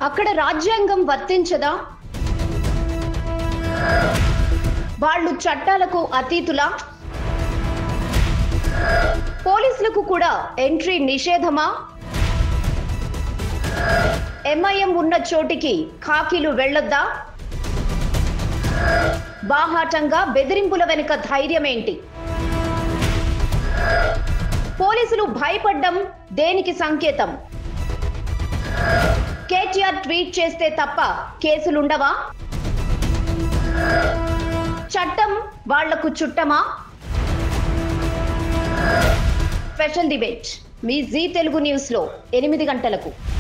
అక్కడ రాజ్యాంగం వర్తించదా వాళ్ళు చట్టాలకు అతీతులా పోలీసులకు కూడా ఎంట్రీ నిషేధమా ఎంఐఎం ఉన్న చోటికి ఖాకీలు వెళ్ళొద్దా బాహాటంగా బెదిరింపుల వెనుక ధైర్యం ఏంటి పోలీసులు భయపడ్డం దేనికి సంకేతం కేటీఆర్ ట్వీట్ చేస్తే తప్ప కేసులుండవా చట్టం వాళ్లకు చుట్టమా స్పెషల్ డిబేట్ మీ జీ తెలుగు న్యూస్ లో ఎనిమిది గంటలకు